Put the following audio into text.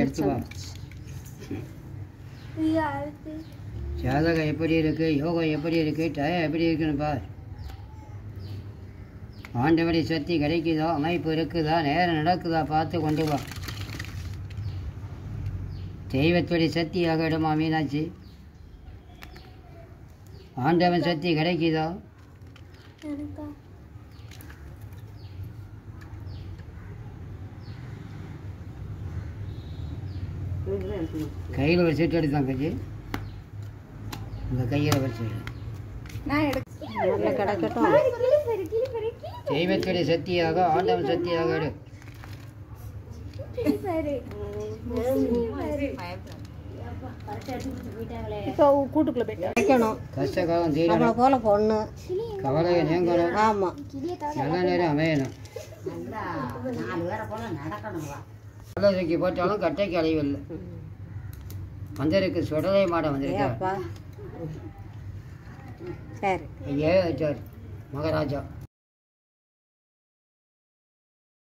எடுத்துவா ஜாதகம் எப்படி இருக்கு யோகம் எப்படி இருக்கு டயம் எப்படி இருக்குன்னு பார் ஆண்டவடி சக்தி கிடைக்குதோ அமைப்பு இருக்குதா நேரம் நடக்குதா பார்த்து கொண்டு வா தெய்வத்துடைய சக்தி ஆகடுமா மீனாட்சி ஆண்டவன் சக்தி கிடைக்குதோ கையில் ஒரு சீட்டு எடுத்தான் கட்சி இந்த கையில் வச்சு நல்லா கிடக்கட்டும் தெய்வத்துடைய சக்தியாக ஆண்டவன் சக்தியாக எடு இப்போ கூட்டுக்குள்ள போயிட்டு வைக்கணும் கஷ்ட காலம் நம்மளை தீரணும் போல பொண்ணு கவலையை நீங்கணும் ஆமாம் நல்ல நேரம் அமையணும் நல்ல தூக்கி போட்டாலும் கட்டைக்கு அழிவில்லை வந்திருக்கு சுடலை மாடம் வந்திருக்கார் அப்பா சரி ஐயா வச்சார் மகாராஜா